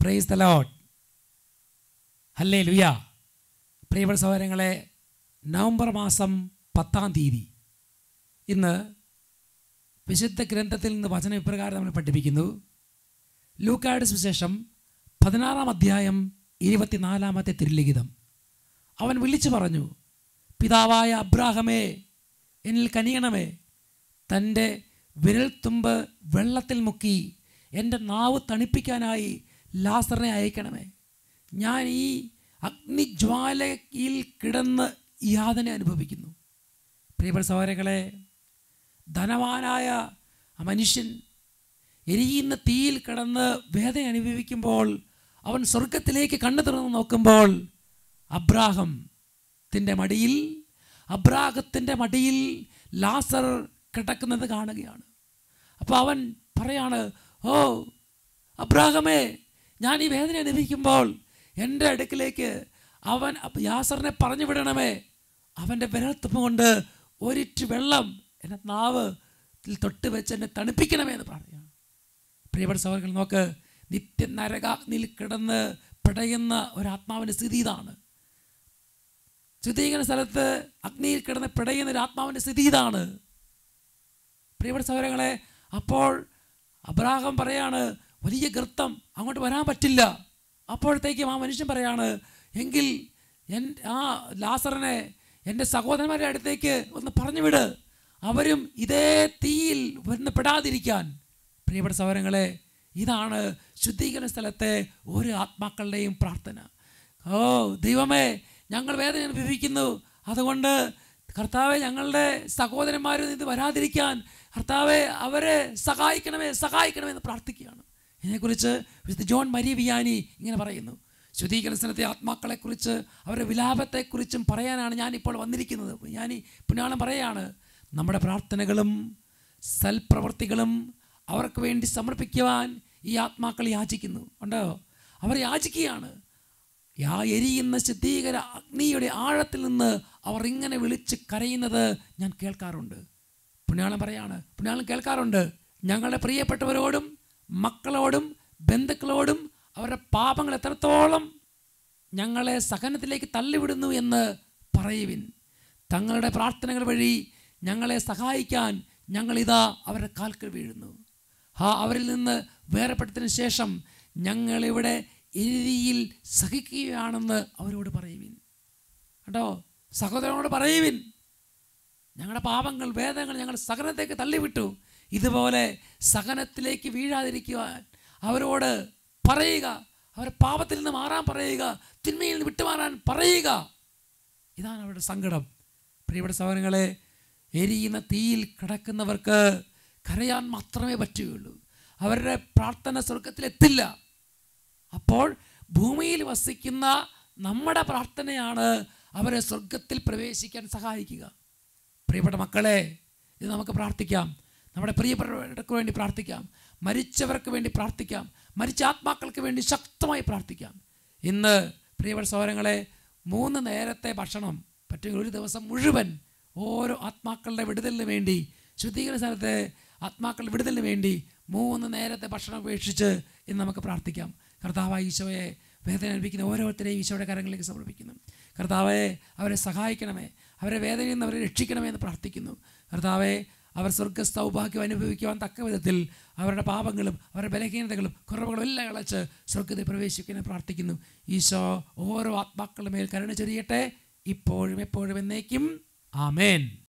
praise the load ഹല്ലേ ലുയ പ്രിയപ്പെട്ട സഹോദരങ്ങളെ നവംബർ മാസം പത്താം തീയതി ഇന്ന് വിശുദ്ധ ഗ്രന്ഥത്തിൽ നിന്ന് വചനം ഇപ്രകാരം നമ്മൾ പഠിപ്പിക്കുന്നു ലൂക്കായുടെ സുവിശേഷം പതിനാറാം അധ്യായം ഇരുപത്തിനാലാമത്തെ തിരുലിഖിതം അവൻ വിളിച്ചു പറഞ്ഞു പിതാവായ അബ്രാഹമേ എന്നിൽ കനിയണമേ തൻ്റെ വിരൽത്തുമ്പ് വെള്ളത്തിൽ മുക്കി എൻ്റെ നാവ് തണുപ്പിക്കാനായി ലാസറിനെ അയക്കണമേ ഞാൻ ഈ അഗ്നിജ്വാലയിൽ കിടന്ന് യാതന അനുഭവിക്കുന്നു പ്രിയപ്പെട്ട സഹോദരങ്ങളെ ധനവാനായ ആ മനുഷ്യൻ എരിയുന്ന തീയിൽ കിടന്ന് വേദന അനുഭവിക്കുമ്പോൾ അവൻ സ്വർഗത്തിലേക്ക് കണ്ണു തുറന്ന് നോക്കുമ്പോൾ അബ്രാഹത്തിൻ്റെ മടിയിൽ അബ്രാഹത്തിൻ്റെ മടിയിൽ ലാസർ കിടക്കുന്നത് കാണുകയാണ് അപ്പോൾ അവൻ പറയാണ് ഓ അബ്രാഹമേ ഞാൻ ഈ വേദന അനുഭവിക്കുമ്പോൾ എൻ്റെ അടുക്കിലേക്ക് അവൻ യാസറിനെ പറഞ്ഞു വിടണമേ അവൻ്റെ വിരൽത്തുമ്പ് കൊണ്ട് ഒരിറ്റ് വെള്ളം എൻ്റെ നാവ് തൊട്ട് വെച്ച് എന്നെ തണുപ്പിക്കണമേ എന്ന് പറയുകയാണ് പ്രിയപ്പെട്ട സഹോദരങ്ങൾ നോക്ക് നിത്യ നരകാഗ്നിയിൽ കിടന്ന് പിടയുന്ന ഒരാത്മാവിൻ്റെ സ്ഥിതി ഇതാണ് ശുദ്ധീകരണ സ്ഥലത്ത് അഗ്നിയിൽ കിടന്ന് പിടയുന്ന ഒരു ആത്മാവിൻ്റെ സ്ഥിതി ഇതാണ് പ്രിയപ്പെട്ട സഹോദരങ്ങളെ അപ്പോൾ അബ്രാഹം പറയാണ് വലിയ ഗർത്തം അങ്ങോട്ട് വരാൻ പറ്റില്ല അപ്പോഴത്തേക്കും ആ മനുഷ്യൻ പറയാണ് എങ്കിൽ എൻ ആ ലാസറിനെ എൻ്റെ സഹോദരന്മാരുടെ അടുത്തേക്ക് ഒന്ന് പറഞ്ഞു വിട് അവരും ഇതേ തീയിൽ വന്ന് പെടാതിരിക്കാൻ പ്രിയപ്പെട്ട സഹോദരങ്ങളെ ഇതാണ് ശുദ്ധീകരണ സ്ഥലത്തെ ഓരോ ആത്മാക്കളുടെയും പ്രാർത്ഥന ഓ ദൈവമേ ഞങ്ങൾ വേദന അനുഭവിക്കുന്നു അതുകൊണ്ട് കർത്താവെ ഞങ്ങളുടെ സഹോദരന്മാരിൽ ഇത് വരാതിരിക്കാൻ കർത്താവെ അവരെ സഹായിക്കണമേ സഹായിക്കണമേ എന്ന് പ്രാർത്ഥിക്കുകയാണ് ഇതിനെക്കുറിച്ച് വിശുദ്ധ ജോൺ മരിയ വിയാനി ഇങ്ങനെ പറയുന്നു ശുദ്ധീകരണ സ്ഥലത്തെ ആത്മാക്കളെക്കുറിച്ച് അവരുടെ വിലാപത്തെക്കുറിച്ചും പറയാനാണ് ഞാനിപ്പോൾ വന്നിരിക്കുന്നത് ഞാൻ ഈ പുണ്യാളം പറയാണ് നമ്മുടെ പ്രാർത്ഥനകളും സൽപ്രവർത്തികളും അവർക്ക് വേണ്ടി സമർപ്പിക്കുവാൻ ഈ ആത്മാക്കൾ യാചിക്കുന്നു ഉണ്ടോ അവർ യാചിക്കുകയാണ് യാ എരിയുന്ന ശുദ്ധീകര അഗ്നിയുടെ ആഴത്തിൽ നിന്ന് അവർ ഇങ്ങനെ വിളിച്ച് കരയുന്നത് ഞാൻ കേൾക്കാറുണ്ട് പുണ്യാളം പറയാണ് പുണ്യാളം കേൾക്കാറുണ്ട് ഞങ്ങളുടെ പ്രിയപ്പെട്ടവരോടും മക്കളോടും ബന്ധുക്കളോടും അവരുടെ പാപങ്ങൾ എത്രത്തോളം ഞങ്ങളെ സഹനത്തിലേക്ക് തള്ളിവിടുന്നു എന്ന് പറയുവിൻ തങ്ങളുടെ പ്രാർത്ഥനകൾ വഴി ഞങ്ങളെ സഹായിക്കാൻ ഞങ്ങളിതാ അവരുടെ കാൽക്കൽ വീഴുന്നു ആ അവരിൽ നിന്ന് വേർപെട്ടതിന് ശേഷം ഞങ്ങളിവിടെ എരിയിൽ സഹിക്കുകയാണെന്ന് അവരോട് പറയുവിൻ കേട്ടോ സഹോദരനോട് പറയുവിൻ ഞങ്ങളുടെ പാപങ്ങൾ വേദനകൾ ഞങ്ങൾ സഹനത്തേക്ക് തള്ളിവിട്ടു ഇതുപോലെ സഹനത്തിലേക്ക് വീഴാതിരിക്കുവാൻ അവരോട് പറയുക അവർ പാപത്തിൽ നിന്ന് മാറാൻ പറയുക തിന്മയിൽ നിന്ന് വിട്ടുമാറാൻ പറയുക ഇതാണ് അവരുടെ സങ്കടം പ്രിയപ്പെട്ട സഹോദരങ്ങളെ എരിയുന്ന തീയിൽ കിടക്കുന്നവർക്ക് കരയാൻ മാത്രമേ പറ്റുകയുള്ളൂ അവരുടെ പ്രാർത്ഥന സ്വർഗത്തിലെത്തില്ല അപ്പോൾ ഭൂമിയിൽ വസിക്കുന്ന നമ്മുടെ പ്രാർത്ഥനയാണ് അവരെ സ്വർഗത്തിൽ പ്രവേശിക്കാൻ സഹായിക്കുക പ്രിയപ്പെട്ട മക്കളെ ഇത് നമുക്ക് പ്രാർത്ഥിക്കാം നമ്മുടെ പ്രിയപ്പെട്ടവർക്ക് വേണ്ടി പ്രാർത്ഥിക്കാം മരിച്ചവർക്ക് വേണ്ടി പ്രാർത്ഥിക്കാം മരിച്ച ആത്മാക്കൾക്ക് വേണ്ടി ശക്തമായി പ്രാർത്ഥിക്കാം ഇന്ന് പ്രിയപ്പെട്ട സഹോദരങ്ങളെ മൂന്ന് നേരത്തെ ഭക്ഷണം പറ്റുമെങ്കിൽ ഒരു ദിവസം മുഴുവൻ ഓരോ ആത്മാക്കളുടെ വിടുതലിന് വേണ്ടി ശുദ്ധീകരണ സ്ഥലത്തെ ആത്മാക്കളുടെ വിടുതലിന് വേണ്ടി മൂന്ന് നേരത്തെ ഭക്ഷണം ഉപേക്ഷിച്ച് ഇന്ന് നമുക്ക് പ്രാർത്ഥിക്കാം കർത്താവായ ഈശോയെ വേദന അനുഭവിക്കുന്ന ഓരോരുത്തരെയും ഈശോയുടെ കരങ്ങളിലേക്ക് സമർപ്പിക്കുന്നു കർത്താവെ അവരെ സഹായിക്കണമേ അവരെ വേദനയിൽ നിന്ന് അവരെ രക്ഷിക്കണമേ എന്ന് പ്രാർത്ഥിക്കുന്നു കർത്താവെ അവർ സ്വർഗ സൗഭാഗ്യം അനുഭവിക്കുവാൻ തക്ക വിധത്തിൽ അവരുടെ പാപങ്ങളും അവരുടെ ബലഹീനതകളും കുറവുകളും എല്ലാം ഇളച്ച് സ്വർഗത്തിൽ പ്രവേശിക്കാൻ പ്രാർത്ഥിക്കുന്നു ഈശോ ഓരോ ആത്മാക്കളുടെ മേൽ കരുണ ചൊരിയട്ടെ ഇപ്പോഴും എപ്പോഴും എന്നേക്കും ആമേൻ